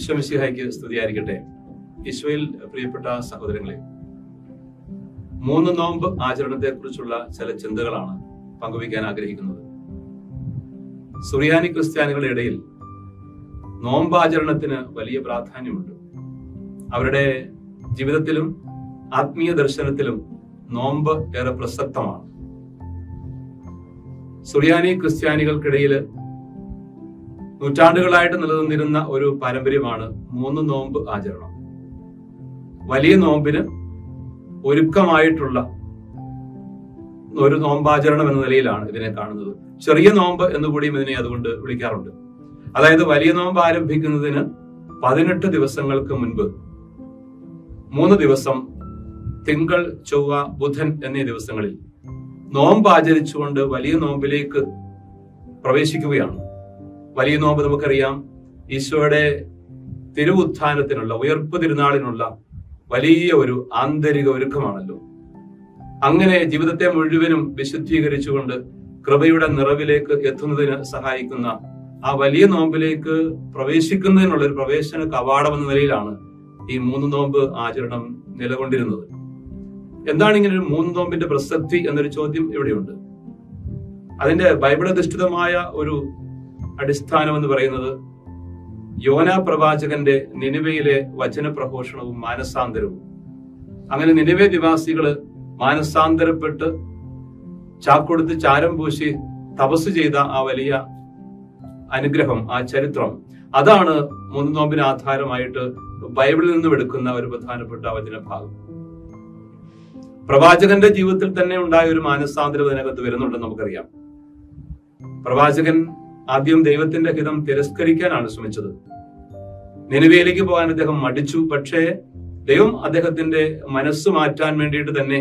ഈശ്വമിശിഹായ്ക്ക് സ്തുതിയായിരിക്കട്ടെ ഈശോയിൽ പ്രിയപ്പെട്ട സഹോദരങ്ങളെ മൂന്ന് നോമ്പ് ആചരണത്തെ കുറിച്ചുള്ള ചില ചിന്തകളാണ് പങ്കുവയ്ക്കാൻ ആഗ്രഹിക്കുന്നത് സുറിയാനി ക്രിസ്ത്യാനികളുടെ ഇടയിൽ നോമ്പാചരണത്തിന് വലിയ പ്രാധാന്യമുണ്ട് അവരുടെ ജീവിതത്തിലും ആത്മീയ ദർശനത്തിലും നോമ്പ് ഏറെ പ്രസക്തമാണ് സുറിയാനി ക്രിസ്ത്യാനികൾക്കിടയിൽ നൂറ്റാണ്ടുകളായിട്ട് നിലനിന്നിരുന്ന ഒരു പാരമ്പര്യമാണ് മൂന്ന് നോമ്പ് ആചരണം വലിയ നോമ്പിന് ഒരുക്കമായിട്ടുള്ള ഒരു നോമ്പാചരണം എന്ന നിലയിലാണ് ഇതിനെ കാണുന്നത് ചെറിയ നോമ്പ് എന്നുകൂടിയും ഇതിനെ അതുകൊണ്ട് വിളിക്കാറുണ്ട് അതായത് വലിയ നോമ്പ് ആരംഭിക്കുന്നതിന് പതിനെട്ട് ദിവസങ്ങൾക്ക് മുൻപ് മൂന്ന് ദിവസം തിങ്കൾ ചൊവ്വ ബുധൻ എന്നീ ദിവസങ്ങളിൽ നോമ്പ് ആചരിച്ചുകൊണ്ട് വലിയ നോമ്പിലേക്ക് പ്രവേശിക്കുകയാണ് വലിയ നോമ്പ് നമുക്കറിയാം ഈശോയുടെ തിരുവുത്ഥാനത്തിനുള്ള ഉയർപ്പ് തിരുനാളിനുള്ള വലിയ ഒരു ആന്തരിക ഒരുക്കമാണല്ലോ അങ്ങനെ ജീവിതത്തെ മുഴുവനും വിശുദ്ധീകരിച്ചുകൊണ്ട് കൃപയുടെ നിറവിലേക്ക് എത്തുന്നതിന് സഹായിക്കുന്ന ആ വലിയ നോമ്പിലേക്ക് പ്രവേശിക്കുന്നതിനുള്ള ഒരു പ്രവേശന കവാടം എന്ന നിലയിലാണ് ഈ മൂന്ന് നോമ്പ് ആചരണം നിലകൊണ്ടിരുന്നത് എന്താണ് ഇങ്ങനെ ഒരു മൂന്ന് നോമ്പിന്റെ പ്രസക്തി എന്നൊരു ചോദ്യം ഇവിടെയുണ്ട് അതിന്റെ ബൈബിൾ അധിഷ്ഠിതമായ ഒരു അടിസ്ഥാനം എന്ന് പറയുന്നത് യോന പ്രവാചകന്റെ നിനിവയിലെ വചന പ്രഘോഷണവും മാനസാന്തരവും അങ്ങനെ നിനിവേ നിവാസികള് മാനസാന്തരപ്പെട്ട് ചാക്കൊടുത്ത് ചാരം പൂശി തപസ് ചെയ്ത ആ വലിയ അനുഗ്രഹം ആ ചരിത്രം അതാണ് മൂന്ന് നോമ്പിന് ആധാരമായിട്ട് ബൈബിളിൽ നിന്നും എടുക്കുന്ന ഒരു പ്രധാനപ്പെട്ട വചന ഭാഗം പ്രവാചകന്റെ ജീവിതത്തിൽ തന്നെ ഉണ്ടായ ഒരു മാനസാന്തരം ഇതിനകത്ത് വരുന്നുണ്ടെന്ന് നമുക്കറിയാം പ്രവാചകൻ ആദ്യം ദൈവത്തിന്റെ ഹിതം തിരസ്കരിക്കാനാണ് ശ്രമിച്ചത് നിലവിലേക്ക് പോകാൻ അദ്ദേഹം മടിച്ചു പക്ഷേ ദൈവം അദ്ദേഹത്തിന്റെ മനസ്സ് മാറ്റാൻ വേണ്ടിയിട്ട് തന്നെ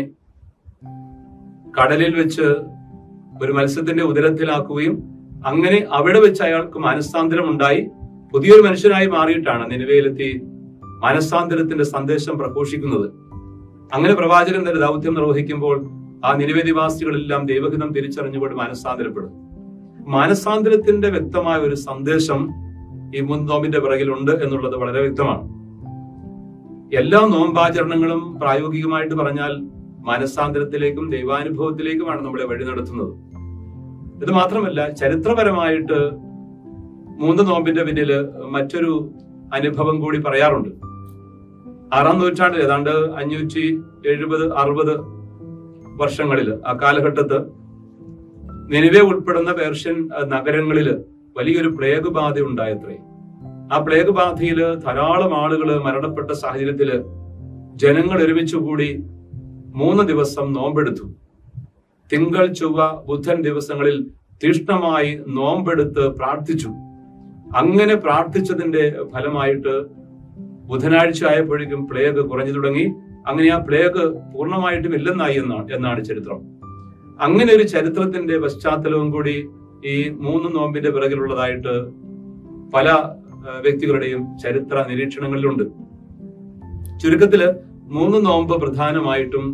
കടലിൽ വെച്ച് ഒരു മത്സ്യത്തിന്റെ ഉദരത്തിലാക്കുകയും അങ്ങനെ അവിടെ വെച്ച് അയാൾക്ക് മാനസാന്തരം ഉണ്ടായി പുതിയൊരു മനുഷ്യനായി മാറിയിട്ടാണ് നിലവിലെത്തി മാനസാന്തരത്തിന്റെ സന്ദേശം പ്രഘോഷിക്കുന്നത് അങ്ങനെ പ്രവാചകൻ തന്റെ ദൗത്യം നിർവഹിക്കുമ്പോൾ ആ നിരവധിവാസികളെല്ലാം ദൈവഹിതം തിരിച്ചറിഞ്ഞുകൊണ്ട് മാനസാന്തരപ്പെടും മാനസാന്തരത്തിന്റെ വ്യക്തമായ ഒരു സന്ദേശം ഈ മുൻ നോമ്പിന്റെ പിറകിലുണ്ട് എന്നുള്ളത് വളരെ വ്യക്തമാണ് എല്ലാ നോമ്പാചരണങ്ങളും പ്രായോഗികമായിട്ട് പറഞ്ഞാൽ മാനസാന്തരത്തിലേക്കും ദൈവാനുഭവത്തിലേക്കുമാണ് നമ്മളെ വഴി നടത്തുന്നത് ഇത് മാത്രമല്ല ചരിത്രപരമായിട്ട് മൂന്ന് നോമ്പിന്റെ പിന്നില് മറ്റൊരു അനുഭവം കൂടി പറയാറുണ്ട് ആറാം നൂറ്റാണ്ടിൽ ഏതാണ്ട് അഞ്ഞൂറ്റി എഴുപത് അറുപത് വർഷങ്ങളിൽ ആ കാലഘട്ടത്ത് നിലവെ ഉൾപ്പെടുന്ന പേർഷ്യൻ നഗരങ്ങളില് വലിയൊരു പ്ലേഗ് ബാധ ഉണ്ടായത്രേ ആ പ്ലേഗ് ബാധയില് ധാരാളം ആളുകൾ മരണപ്പെട്ട സാഹചര്യത്തില് ജനങ്ങൾ ഒരുമിച്ച് കൂടി മൂന്ന് ദിവസം നോമ്പെടുത്തു തിങ്കൾ ചൊവ്വ ബുധൻ ദിവസങ്ങളിൽ തീഷ്ണമായി നോമ്പെടുത്ത് പ്രാർത്ഥിച്ചു അങ്ങനെ പ്രാർത്ഥിച്ചതിന്റെ ഫലമായിട്ട് ബുധനാഴ്ച ആയപ്പോഴേക്കും പ്ലേഗ് കുറഞ്ഞു തുടങ്ങി അങ്ങനെ ആ പ്ലേഗ് പൂർണ്ണമായിട്ടും ഇല്ലെന്നായി എന്നാണ് എന്നാണ് ചരിത്രം അങ്ങനെ ഒരു ചരിത്രത്തിന്റെ പശ്ചാത്തലവും കൂടി ഈ മൂന്ന് നോമ്പിന്റെ പിറകിലുള്ളതായിട്ട് പല വ്യക്തികളുടെയും ചരിത്ര നിരീക്ഷണങ്ങളിലുണ്ട് ചുരുക്കത്തില് മൂന്ന് നോമ്പ് പ്രധാനമായിട്ടും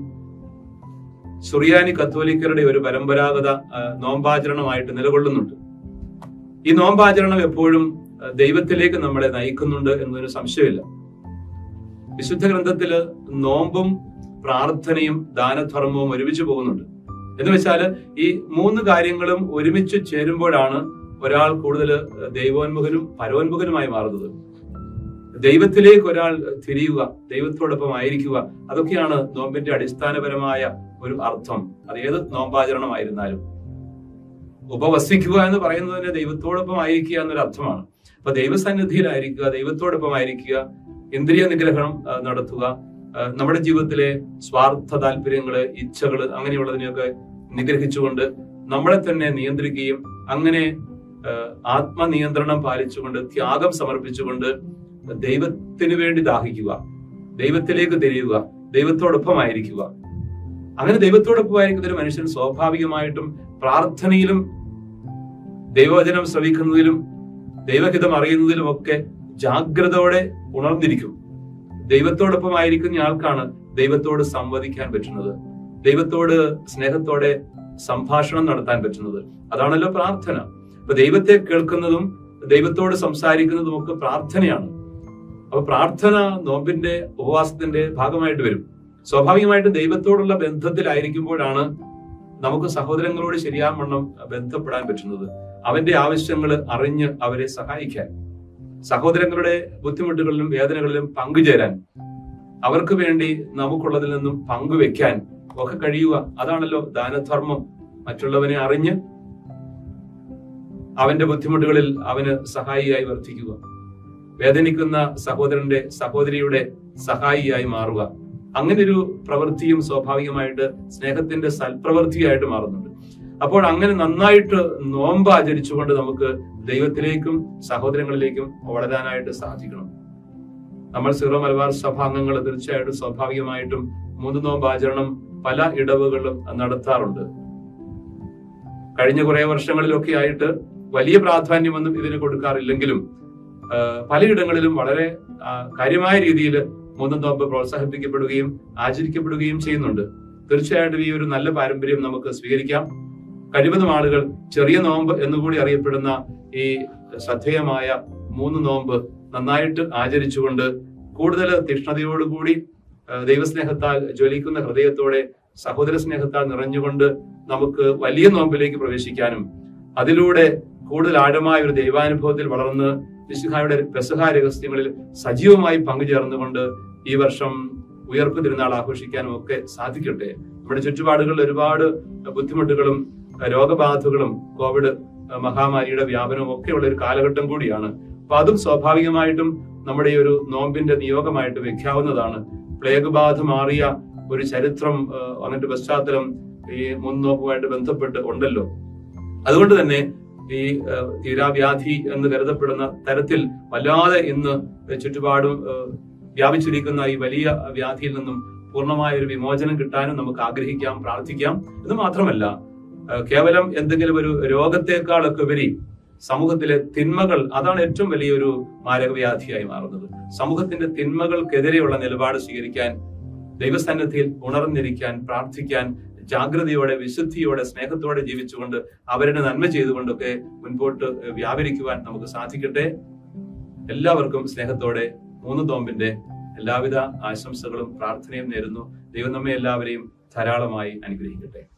സുറിയാനി കത്തോലിക്കരുടെ ഒരു പരമ്പരാഗത നോമ്പാചരണമായിട്ട് നിലകൊള്ളുന്നുണ്ട് ഈ നോമ്പാചരണം എപ്പോഴും ദൈവത്തിലേക്ക് നമ്മളെ നയിക്കുന്നുണ്ട് എന്നൊരു സംശയമില്ല വിശുദ്ധ ഗ്രന്ഥത്തില് നോമ്പും പ്രാർത്ഥനയും ദാനധർമ്മവും ഒരുമിച്ച് പോകുന്നുണ്ട് എന്ന് വെച്ചാല് ഈ മൂന്ന് കാര്യങ്ങളും ഒരുമിച്ച് ചേരുമ്പോഴാണ് ഒരാൾ കൂടുതൽ ദൈവോന്മുഖനും പരോന്മുഖനുമായി മാറുന്നത് ദൈവത്തിലേക്ക് ഒരാൾ തിരിയുക ദൈവത്തോടൊപ്പം ആയിരിക്കുക അതൊക്കെയാണ് നോമ്പിന്റെ അടിസ്ഥാനപരമായ ഒരു അർത്ഥം അത് ഏത് നോമ്പാചരണമായിരുന്നാലും ഉപവസിക്കുക എന്ന് പറയുന്നതിന് ദൈവത്തോടൊപ്പം ആയിരിക്കുക എന്നൊരു അർത്ഥമാണ് അപ്പൊ ദൈവസന്നിധിയിലായിരിക്കുക ദൈവത്തോടൊപ്പം ആയിരിക്കുക ഇന്ദ്രിയ നിഗ്രഹണം നടത്തുക നമ്മുടെ ജീവിതത്തിലെ സ്വാർത്ഥ താല്പര്യങ്ങള് ഇച്ഛകള് അങ്ങനെയുള്ളതിനെയൊക്കെ നിഗ്രഹിച്ചുകൊണ്ട് നമ്മളെ തന്നെ നിയന്ത്രിക്കുകയും അങ്ങനെ ആത്മനിയന്ത്രണം പാലിച്ചുകൊണ്ട് ത്യാഗം സമർപ്പിച്ചുകൊണ്ട് ദൈവത്തിന് വേണ്ടി ദാഹിക്കുക ദൈവത്തിലേക്ക് തിരിയുക ദൈവത്തോടൊപ്പമായിരിക്കുക അങ്ങനെ ദൈവത്തോടൊപ്പമായിരിക്കുന്ന ഒരു മനുഷ്യൻ സ്വാഭാവികമായിട്ടും പ്രാർത്ഥനയിലും ദൈവവചനം ശ്രവിക്കുന്നതിലും ദൈവഹിതം അറിയുന്നതിലും ഒക്കെ ജാഗ്രതയോടെ ഉണർന്നിരിക്കും ദൈവത്തോടൊപ്പമായിരിക്കുന്ന ആൾക്കാണ് ദൈവത്തോട് സംവദിക്കാൻ പറ്റുന്നത് ദൈവത്തോട് സ്നേഹത്തോടെ സംഭാഷണം നടത്താൻ പറ്റുന്നത് അതാണല്ലോ പ്രാർത്ഥന അപ്പൊ ദൈവത്തെ കേൾക്കുന്നതും ദൈവത്തോട് സംസാരിക്കുന്നതും ഒക്കെ പ്രാർത്ഥനയാണ് അപ്പൊ പ്രാർത്ഥന നോമ്പിന്റെ ഉപവാസത്തിന്റെ ഭാഗമായിട്ട് വരും സ്വാഭാവികമായിട്ടും ദൈവത്തോടുള്ള ബന്ധത്തിലായിരിക്കുമ്പോഴാണ് നമുക്ക് സഹോദരങ്ങളോട് ശരിയാവണ്ണം ബന്ധപ്പെടാൻ പറ്റുന്നത് അവന്റെ ആവശ്യങ്ങൾ അറിഞ്ഞ് അവരെ സഹായിക്കാൻ സഹോദരങ്ങളുടെ ബുദ്ധിമുട്ടുകളിലും വേദനകളിലും പങ്കുചേരാൻ അവർക്ക് വേണ്ടി നമുക്കുള്ളതിൽ നിന്നും പങ്കുവെക്കാൻ ഒക്കെ കഴിയുക അതാണല്ലോ ദാനധർമ്മം മറ്റുള്ളവനെ അറിഞ്ഞ് അവന്റെ ബുദ്ധിമുട്ടുകളിൽ അവന് സഹായിയായി വർദ്ധിക്കുക വേദനിക്കുന്ന സഹോദരന്റെ സഹോദരിയുടെ സഹായിയായി മാറുക അങ്ങനെ ഒരു പ്രവൃത്തിയും സ്വാഭാവികമായിട്ട് സ്നേഹത്തിന്റെ സൽപ്രവൃത്തിയായിട്ട് മാറുന്നുണ്ട് അപ്പോൾ അങ്ങനെ നന്നായിട്ട് നോമ്പ് ആചരിച്ചുകൊണ്ട് നമുക്ക് ദൈവത്തിലേക്കും സഹോദരങ്ങളിലേക്കും വളരാനായിട്ട് സാധിക്കണം നമ്മൾ സീറോ മലബാർ സഭ അംഗങ്ങൾ തീർച്ചയായിട്ടും സ്വാഭാവികമായിട്ടും മൂന്ന് നോമ്പ് ആചരണം പല ഇടവുകളിലും നടത്താറുണ്ട് കഴിഞ്ഞ കുറെ വർഷങ്ങളിലൊക്കെ ആയിട്ട് വലിയ പ്രാധാന്യമൊന്നും ഇതിന് കൊടുക്കാറില്ലെങ്കിലും ആ, പലയിടങ്ങളിലും വളരെ ആ, കാര്യമായ രീതിയിൽ മൂന്നും നോമ്പ് പ്രോത്സാഹിപ്പിക്കപ്പെടുകയും ആചരിക്കപ്പെടുകയും ചെയ്യുന്നുണ്ട് തീർച്ചയായിട്ടും ഈ ഒരു നല്ല പാരമ്പര്യം നമുക്ക് സ്വീകരിക്കാം കഴിവതും ആളുകൾ ചെറിയ നോമ്പ് എന്നുകൂടി അറിയപ്പെടുന്ന ഈ ശ്രദ്ധേയമായ മൂന്ന് നോമ്പ് നന്നായിട്ട് ആചരിച്ചുകൊണ്ട് കൂടുതൽ തീഷ്ണതയോടുകൂടി ആ, ദൈവസ്നേഹത്താൽ ജ്വലിക്കുന്ന ഹൃദയത്തോടെ സഹോദര സ്നേഹത്താൽ നിറഞ്ഞുകൊണ്ട് നമുക്ക് വലിയ നോമ്പിലേക്ക് പ്രവേശിക്കാനും അതിലൂടെ കൂടുതൽ ആഴമായ ഒരു ദൈവാനുഭവത്തിൽ വളർന്ന് വിശുഹായുടെ പെസഹ രഹസ്യങ്ങളിൽ സജീവമായി പങ്കുചേർന്നുകൊണ്ട് ഈ വർഷം ഉയർപ്പ് തിരുനാൾ ആഘോഷിക്കാനും ഒക്കെ സാധിക്കട്ടെ നമ്മുടെ ചുറ്റുപാടുകളിൽ ഒരുപാട് ബുദ്ധിമുട്ടുകളും രോഗബാധകളും കോവിഡ് മഹാമാരിയുടെ വ്യാപനവും ഒക്കെ ഉള്ള ഒരു കാലഘട്ടം കൂടിയാണ് അപ്പൊ അതും സ്വാഭാവികമായിട്ടും നമ്മുടെ ഈ ഒരു നോമ്പിന്റെ നിയോഗമായിട്ട് വെക്കാവുന്നതാണ് പ്ലേഗ് ബാധ മാറിയ ഒരു ചരിത്രം ആ, അങ്ങനത്തെ പശ്ചാത്തലം ഈ മുൻനോക്കുമായിട്ട് ബന്ധപ്പെട്ട് ഉണ്ടല്ലോ അതുകൊണ്ട് തന്നെ ഈ ആ, തീരാവ്യാധി എന്ന് കരുതപ്പെടുന്ന തരത്തിൽ വല്ലാതെ ഇന്ന് ചുറ്റുപാടും ആ, വ്യാപിച്ചിരിക്കുന്ന ഈ വലിയ വ്യാധിയിൽ നിന്നും പൂർണ്ണമായ ഒരു വിമോചനം കിട്ടാനും നമുക്ക് ആഗ്രഹിക്കാം പ്രാർത്ഥിക്കാം എന്ന് മാത്രമല്ല ആ, കേവലം എന്തെങ്കിലും ഒരു രോഗത്തെക്കാളൊക്കെ ഉപരി സമൂഹത്തിലെ തിന്മകൾ അതാണ് ഏറ്റവും വലിയൊരു മാരകവ്യാധിയായി മാറുന്നത് സമൂഹത്തിന്റെ തിന്മകൾക്കെതിരെയുള്ള നിലപാട് സ്വീകരിക്കാൻ ദൈവസന്നിധിയിൽ ഉണർന്നിരിക്കാൻ പ്രാർത്ഥിക്കാൻ ജാഗ്രതയോടെ വിശുദ്ധിയോടെ സ്നേഹത്തോടെ ജീവിച്ചുകൊണ്ട് അവരുടെ നന്മ ചെയ്തുകൊണ്ടൊക്കെ മുൻപോട്ട് വ്യാപരിക്കുവാൻ നമുക്ക് സാധിക്കട്ടെ എല്ലാവർക്കും സ്നേഹത്തോടെ മൂന്ന് നോമ്പിന്റെ എല്ലാവിധ ആശംസകളും പ്രാർത്ഥനയും നേരുന്നു ദൈവം നമ്മെ എല്ലാവരെയും ധാരാളമായി അനുഗ്രഹിക്കട്ടെ